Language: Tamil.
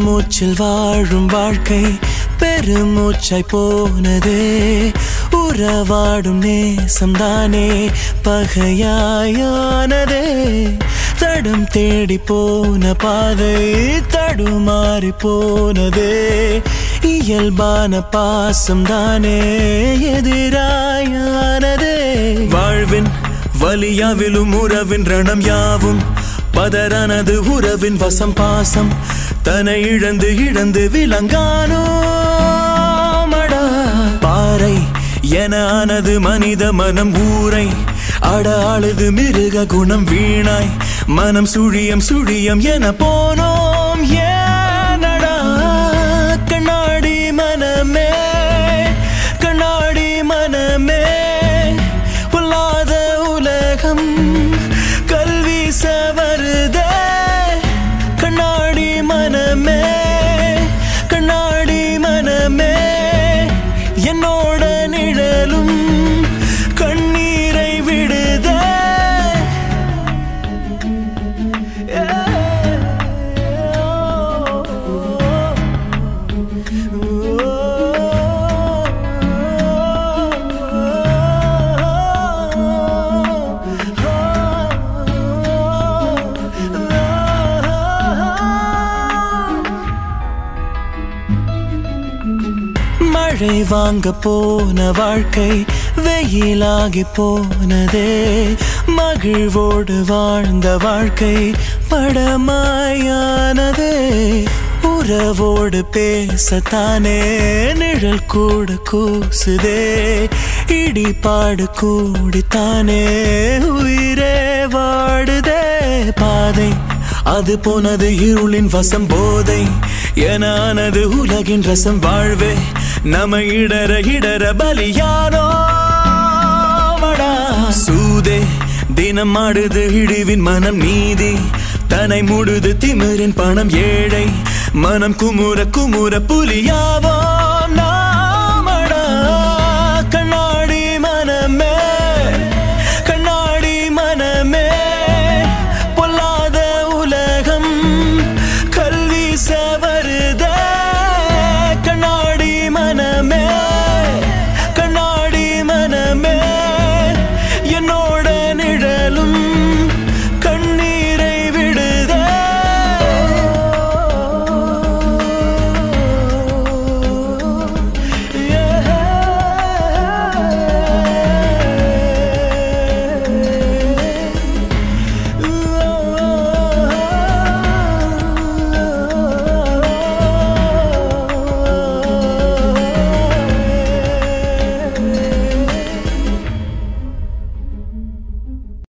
பெருமூச்சில் வாழும் வாழ்க்கை பெருமூச்சாய் போனதே உறவாடும் நேசம்தானே பகையாயானதே தடம் தேடி போன பாதை தடுமாறி போனதே இயல்பான பாசம் தானே எதிராயானதே வாழ்வின் வலியாவிலும் உறவின் ரணம் யாவும் பதறானது உறவின் வசம் பாசம் தன்னை இழந்து இழந்து விலங்கானோ மடா பாறை என ஆனது மனித மனம் ஊரை அட அழுது மிருக குணம் வீணாய் மனம் சுழியம் சுழியம் என போனோம் ஏனடா கண்ணாடி மனமே கண்ணாடி மனமே பொல்லாத உலகம் கல்வி சவருதே கண்ணாடி மனமே கண்ணாடி மனமே என்னோட நிழலும் கண்ணீரை விடுதே மழை வாங்க போன வாழ்க்கை வெயிலாகி போனதே மகிழ்வோடு வாழ்ந்த வாழ்க்கை படமாயானதே உறவோடு பேசத்தானே நிழல் கூட கூசுதே இடிபாடு கூடித்தானே உயிரே வாடுதே பாதை அது போனது இருளின் வசம் போதை எனானது உலகின் ரசம் வாழ்வே நம்ம இடர இடர பலியானோ மடா சூதே தினம் ஆடுது இழிவின் மனம் நீதி தனை மூடுது திமிரின் பணம் ஏழை மனம் குமுற குமுற புலியாவோ